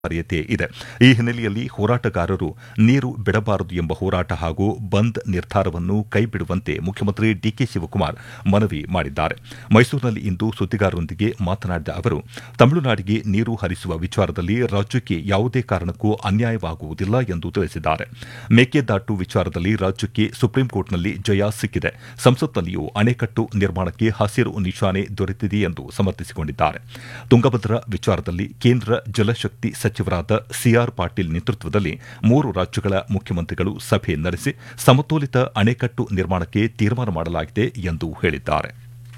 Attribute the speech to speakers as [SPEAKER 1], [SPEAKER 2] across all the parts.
[SPEAKER 1] ಅನಿವಾರ್ಯತೆ ಇದೆ ಈ ಹಿನ್ನೆಲೆಯಲ್ಲಿ ಹೋರಾಟಗಾರರು ನೀರು ಬಿಡಬಾರದು ಎಂಬ ಹೋರಾಟ ಹಾಗೂ ಬಂದ್ ನಿರ್ಧಾರವನ್ನು ಕೈಬಿಡುವಂತೆ ಮುಖ್ಯಮಂತ್ರಿ ಡಿಕೆ ಶಿವಕುಮಾರ್ ಮನವಿ ಮಾಡಿದ್ದಾರೆ ಮೈಸೂರಿನಲ್ಲಿ ಇಂದು ಸುದ್ದಿಗಾರರೊಂದಿಗೆ ಮಾತನಾಡಿದ ಅವರು ತಮಿಳುನಾಡಿಗೆ ನೀರು ಹರಿಸುವ ವಿಚಾರದಲ್ಲಿ ರಾಜ್ಯಕ್ಕೆ ಯಾವುದೇ ಕಾರಣಕ್ಕೂ ಅನ್ಯಾಯವಾಗುವುದಿಲ್ಲ ಎಂದು ತಿಳಿಸಿದ್ದಾರೆ ಮೇಕೆದಾಟು ವಿಚಾರದಲ್ಲಿ ರಾಜ್ಯಕ್ಕೆ ಸುಪ್ರೀಂಕೋರ್ಟ್ನಲ್ಲಿ ಜಯ ಸಿಕ್ಕಿದೆ ಸಂಸತ್ನಲ್ಲಿಯೂ ಅಣೆಕಟ್ಟು ನಿರ್ಮಾಣಕ್ಕೆ ಹಸಿರು ನಿಶಾನೆ ದೊರೆತಿದೆ ಎಂದು ಸಮರ್ಥಿಸಿಕೊಂಡಿದ್ದಾರೆ ತುಂಗಭದ್ರಾ ವಿಚಾರದಲ್ಲಿ ಕೇಂದ್ರ ಜಲಶಕ್ತಿ ಸಚಿವರಾದ ಸಿಆರ್ ಪಾಟೀಲ್ ನೇತೃತ್ವದಲ್ಲಿ ಮೂರು ರಾಜ್ಯಗಳ ಮುಖ್ಯಮಂತ್ರಿಗಳು ಸಭೆ ನಡೆಸಿ ಸಮತೋಲಿತ ಅಣೆಕಟ್ಟು ನಿರ್ಮಾಣಕ್ಕೆ ತೀರ್ಮಾನ ಮಾಡಲಾಗಿದೆ ಎಂದು ಹೇಳಿದ್ದಾರೆ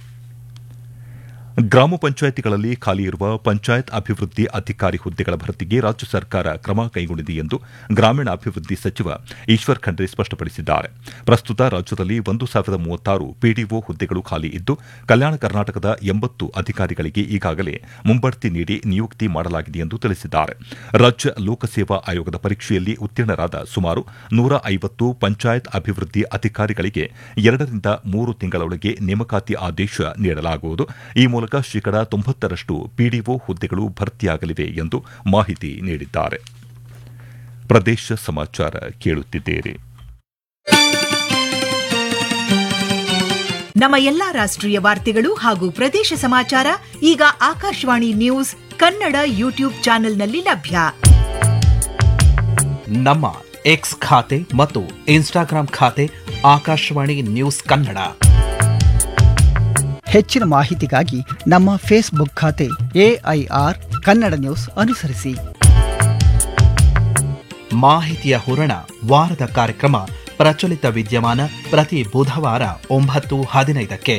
[SPEAKER 1] ಗ್ರಾಮ ಪಂಚಾಯಿತಿಗಳಲ್ಲಿ ಖಾಲಿ ಇರುವ ಪಂಚಾಯತ್ ಅಭಿವೃದ್ಧಿ ಅಧಿಕಾರಿ ಹುದ್ದೆಗಳ ಭರ್ತಿಗೆ ರಾಜ್ಯ ಸರ್ಕಾರ ಕ್ರಮ ಕೈಗೊಂಡಿದೆ ಎಂದು ಗ್ರಾಮೀಣಾಭಿವೃದ್ಧಿ ಸಚಿವ ಈಶ್ವರ್ ಖಂಡ್ರೆ ಸ್ಪಷ್ಟಪಡಿಸಿದ್ದಾರೆ ಪ್ರಸ್ತುತ ರಾಜ್ಯದಲ್ಲಿ ಒಂದು ಸಾವಿರದ ಮೂವತ್ತಾರು ಪಿಡಿಒ ಹುದ್ದೆಗಳು ಖಾಲಿ ಇದ್ದು ಕಲ್ಯಾಣ ಕರ್ನಾಟಕದ ಎಂಬತ್ತು ಅಧಿಕಾರಿಗಳಿಗೆ ಈಗಾಗಲೇ ಮುಂಬಡ್ತಿ ನೀಡಿ ನಿಯುಕ್ತಿ ಮಾಡಲಾಗಿದೆ ಎಂದು ತಿಳಿಸಿದ್ದಾರೆ ರಾಜ್ಯ ಲೋಕಸೇವಾ ಆಯೋಗದ ಪರೀಕ್ಷೆಯಲ್ಲಿ ಉತ್ತೀರ್ಣರಾದ ಸುಮಾರು ನೂರ ಐವತ್ತು ಪಂಚಾಯತ್ ಅಭಿವೃದ್ಧಿ ಅಧಿಕಾರಿಗಳಿಗೆ ಎರಡರಿಂದ ಮೂರು ತಿಂಗಳೊಳಗೆ ನೇಮಕಾತಿ ಆದೇಶ ನೀಡಲಾಗುವುದು ಈ ಮೂಲಕ ಶೇಕಡಾ ತೊಂಬತ್ತರಷ್ಟು ಪಿಡಿಒ ಹುದ್ದೆಗಳು ಭರ್ತಿಯಾಗಲಿವೆ ಎಂದು ಮಾಹಿತಿ ನೀಡಿದ್ದಾರೆ ಪ್ರದೇಶ ಸಮಾಚಾರ ಕೇಳುತ್ತಿದ್ದೀರಿ
[SPEAKER 2] ನಮ್ಮ ಎಲ್ಲಾ ರಾಷ್ಟ್ರೀಯ ವಾರ್ತೆಗಳು ಹಾಗೂ ಪ್ರದೇಶ ಸಮಾಚಾರ ಈಗ ಆಕಾಶವಾಣಿ ನ್ಯೂಸ್ ಕನ್ನಡ ಯೂಟ್ಯೂಬ್ ಚಾನೆಲ್ನಲ್ಲಿ ಲಭ್ಯ
[SPEAKER 3] ನಮ್ಮ ಎಕ್ಸ್ ಖಾತೆ ಮತ್ತು ಇನ್ಸ್ಟಾಗ್ರಾಂ ಖಾತೆ ಆಕಾಶವಾಣಿ ನ್ಯೂಸ್ ಕನ್ನಡ
[SPEAKER 4] ಹೆಚ್ಚಿನ ಮಾಹಿತಿಗಾಗಿ ನಮ್ಮ ಫೇಸ್ಬುಕ್ ಖಾತೆ ಎಐಆರ್ ಕನ್ನಡ ನ್ಯೂಸ್ ಅನುಸರಿಸಿ
[SPEAKER 3] ಮಾಹಿತಿಯ ಹೂರಣ ವಾರದ ಕಾರ್ಯಕ್ರಮ ಪ್ರಚಲಿತ ವಿದ್ಯಮಾನ ಪ್ರತಿ ಬುಧವಾರ ಒಂಬತ್ತು ಹದಿನೈದಕ್ಕೆ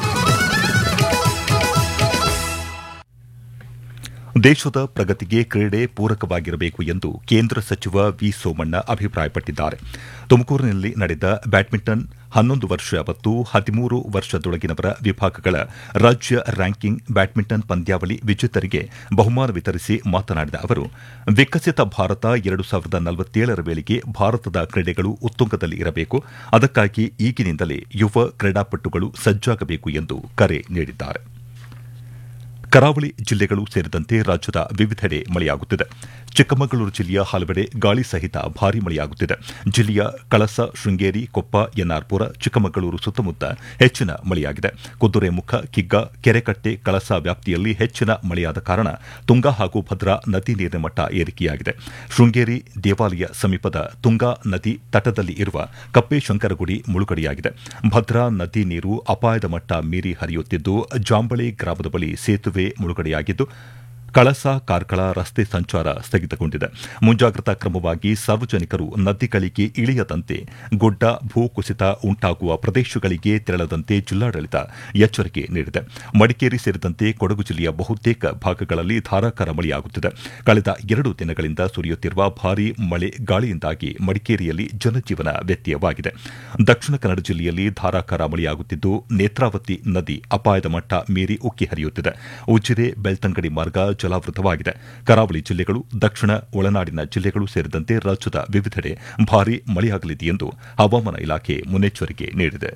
[SPEAKER 1] ದೇಶದ ಪ್ರಗತಿಗೆ ಕ್ರೀಡೆ ಪೂರಕವಾಗಿರಬೇಕು ಎಂದು ಕೇಂದ್ರ ಸಚಿವ ವಿ ಸೋಮಣ್ಣ ಅಭಿಪ್ರಾಯಪಟ್ಟಿದ್ದಾರೆ ತುಮಕೂರಿನಲ್ಲಿ ನಡೆದ ಬ್ಯಾಡ್ಮಿಂಟನ್ ಹನ್ನೊಂದು ವರ್ಷ ಮತ್ತು ಹದಿಮೂರು ವರ್ಷದೊಳಗಿನವರ ವಿಭಾಗಗಳ ರಾಜ್ಯ ರ್ಯಾಂಕಿಂಗ್ ಬ್ಯಾಡ್ಮಿಂಟನ್ ಪಂದ್ಯಾವಳಿ ವಿಜೇತರಿಗೆ ಬಹುಮಾನ ವಿತರಿಸಿ ಮಾತನಾಡಿದ ಅವರು ವಿಕಸಿತ ಭಾರತ ಎರಡು ಸಾವಿರದ ನಲವತ್ತೇಳರ ವೇಳೆಗೆ ಭಾರತದ ಕ್ರೀಡೆಗಳು ಉತ್ತುಂಗದಲ್ಲಿ ಇರಬೇಕು ಅದಕ್ಕಾಗಿ ಈಗಿನಿಂದಲೇ ಯುವ ಕ್ರೀಡಾಪಟುಗಳು ಸಜ್ಜಾಗಬೇಕು ಎಂದು ಕರೆ ನೀಡಿದ್ದಾರೆ ಕರಾವಳಿ ಜಿಲ್ಲೆಗಳು ಸೇರಿದಂತೆ ರಾಜ್ಯದ ವಿವಿಧೆಡೆ ಮಳೆಯಾಗುತ್ತಿದೆ ಚಿಕ್ಕಮಗಳೂರು ಜಿಲ್ಲೆಯ ಹಲವೆಡೆ ಗಾಳಿ ಸಹಿತ ಭಾರೀ ಮಳೆಯಾಗುತ್ತಿದೆ ಜಿಲ್ಲೆಯ ಕಳಸ ಶೃಂಗೇರಿ ಕೊಪ್ಪ ಎನ್ಆರ್ಪುರ ಚಿಕ್ಕಮಗಳೂರು ಸುತ್ತಮುತ್ತ ಹೆಚ್ಚಿನ ಮಳೆಯಾಗಿದೆ ಕುದುರೆಮುಖ ಕಿಗ್ಗ ಕೆರೆಕಟ್ಟೆ ಕಳಸ ವ್ಯಾಪ್ತಿಯಲ್ಲಿ ಹೆಚ್ಚಿನ ಮಳೆಯಾದ ಕಾರಣ ತುಂಗಾ ಹಾಗೂ ಭದ್ರಾ ನದಿ ನೀರಿನ ಮಟ್ಟ ಏರಿಕೆಯಾಗಿದೆ ಶೃಂಗೇರಿ ದೇವಾಲಯ ಸಮೀಪದ ತುಂಗಾ ನದಿ ತಟದಲ್ಲಿ ಇರುವ ಕಪ್ಪೇಶಂಕರಗುಡಿ ಮುಳುಗಡೆಯಾಗಿದೆ ಭದ್ರಾ ನದಿ ನೀರು ಅಪಾಯದ ಮಟ್ಟ ಮೀರಿ ಹರಿಯುತ್ತಿದ್ದು ಜಾಂಬಳಿ ಗ್ರಾಮದ ಬಳಿ ಸೇತುವೆ ಮುಳುಗಡೆಯಾಗಿದ್ದು ಕಳಸ ಕಾರ್ಕಳ ರಸ್ತೆ ಸಂಚಾರ ಸ್ಥಗಿತಗೊಂಡಿದೆ ಮುಂಜಾಗ್ರತಾ ಕ್ರಮವಾಗಿ ಸಾರ್ವಜನಿಕರು ನದಿಗಳಿಗೆ ಇಳಿಯದಂತೆ ಗುಡ್ಡ ಭೂಕುಸಿತ ಉಂಟಾಗುವ ಪ್ರದೇಶಗಳಿಗೆ ತೆರಳದಂತೆ ಜಿಲ್ಲಾಡಳಿತ ಎಚ್ಚರಿಕೆ ನೀಡಿದೆ ಮಡಿಕೇರಿ ಸೇರಿದಂತೆ ಕೊಡಗು ಜಿಲ್ಲೆಯ ಬಹುತೇಕ ಭಾಗಗಳಲ್ಲಿ ಧಾರಾಕಾರ ಮಳೆಯಾಗುತ್ತಿದೆ ಕಳೆದ ಎರಡು ದಿನಗಳಿಂದ ಸುರಿಯುತ್ತಿರುವ ಭಾರೀ ಮಳೆ ಗಾಳಿಯಿಂದಾಗಿ ಮಡಿಕೇರಿಯಲ್ಲಿ ಜನಜೀವನ ವ್ಯತ್ಯಯವಾಗಿದೆ ದಕ್ಷಿಣ ಕನ್ನಡ ಜಿಲ್ಲೆಯಲ್ಲಿ ಧಾರಾಕಾರ ಮಳೆಯಾಗುತ್ತಿದ್ದು ನೇತ್ರಾವತಿ ನದಿ ಅಪಾಯದ ಮಟ್ಟ ಮೀರಿ ಉಕ್ಕಿ ಹರಿಯುತ್ತಿದೆ ಉಜಿರೆ ಬೆಳ್ತಂಗಡಿ ಮಾರ್ಗ ಜಲಾವೃತವಾಗಿದೆ ಕರಾವಳಿ ಜಿಲ್ಲೆಗಳು ದಕ್ಷಿಣ ಒಳನಾಡಿನ ಜಿಲ್ಲೆಗಳು ಸೇರಿದಂತೆ ರಾಜ್ಯದ ವಿವಿಧೆಡೆ ಭಾರೀ ಮಳೆಯಾಗಲಿದೆ ಎಂದು ಹವಾಮಾನ ಇಲಾಖೆ ಮುನ್ನೆಚ್ಚರಿಕೆ ನೀಡಿದೆ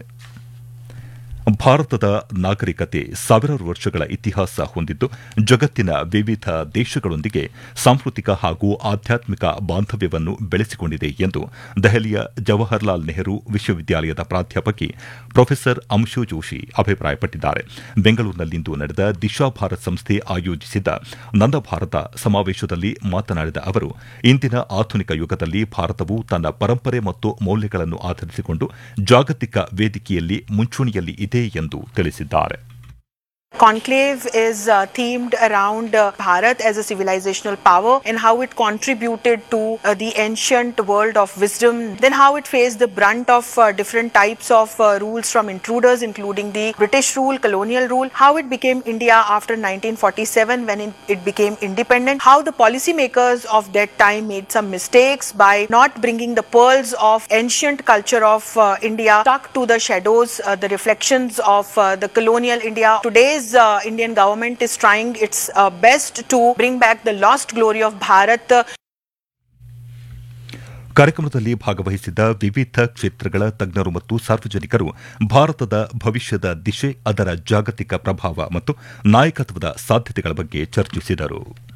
[SPEAKER 1] ಭಾರತದ ನಾಗರಿಕತೆ ಸಾವಿರಾರು ವರ್ಷಗಳ ಇತಿಹಾಸ ಹೊಂದಿದ್ದು ಜಗತ್ತಿನ ವಿವಿಧ ದೇಶಗಳೊಂದಿಗೆ ಸಾಂಸ್ಕೃತಿಕ ಹಾಗೂ ಆಧ್ಯಾತ್ಮಿಕ ಬಾಂಧವ್ಯವನ್ನು ಬೆಳೆಸಿಕೊಂಡಿದೆ ಎಂದು ದೆಹಲಿಯ ಜವಾಹರ್ಲಾಲ್ ನೆಹರು ವಿಶ್ವವಿದ್ಯಾಲಯದ ಪ್ರಾಧ್ಯಾಪಕಿ ಪ್ರೊಫೆಸರ್ ಅಂಶು ಜೋಶಿ ಅಭಿಪ್ರಾಯಪಟ್ಟಿದ್ದಾರೆ ಬೆಂಗಳೂರಿನಲ್ಲಿಂದು ನಡೆದ ದಿಶಾ ಭಾರತ್ ಸಂಸ್ಥೆ ಆಯೋಜಿಸಿದ್ದ ನನ್ನ ಭಾರತ ಸಮಾವೇಶದಲ್ಲಿ ಮಾತನಾಡಿದ ಅವರು ಇಂದಿನ ಆಧುನಿಕ ಯುಗದಲ್ಲಿ ಭಾರತವು ತನ್ನ ಪರಂಪರೆ ಮತ್ತು ಮೌಲ್ಯಗಳನ್ನು ಆಧರಿಸಿಕೊಂಡು ಜಾಗತಿಕ ವೇದಿಕೆಯಲ್ಲಿ ಮುಂಚೂಣಿಯಲ್ಲಿ ಇದೆ ಎಂದು ತಿಳಿಸಿದ್ದಾರೆ
[SPEAKER 5] Conclave is uh, themed around uh, Bharat as a civilizational power and how it contributed to uh, the ancient world of wisdom, then how it faced the brunt of uh, different types of uh, rules from intruders, including the British rule, colonial rule, how it became India after 1947 when it, it became independent, how the policymakers of that time made some mistakes by not bringing the pearls of ancient culture of uh, India stuck to the shadows, uh, the reflections of uh, the colonial India. Today's uh, Indian government is trying its uh, best to bring back the lost glory of Bharat. uh,
[SPEAKER 1] ಕಾರ್ಯಕ್ರಮದಲ್ಲಿ ಭಾಗವಹಿಸಿದ್ದ ವಿವಿಧ ಕ್ಷೇತ್ರಗಳ ತಜ್ಞರು ಮತ್ತು ಸಾರ್ವಜನಿಕರು ಭಾರತದ ಭವಿಷ್ಯದ ದಿಶೆ ಅದರ ಜಾಗತಿಕ ಪ್ರಭಾವ ಮತ್ತು ನಾಯಕತ್ವದ ಸಾಧ್ಯತೆಗಳ ಬಗ್ಗೆ ಚರ್ಚಿಸಿದರು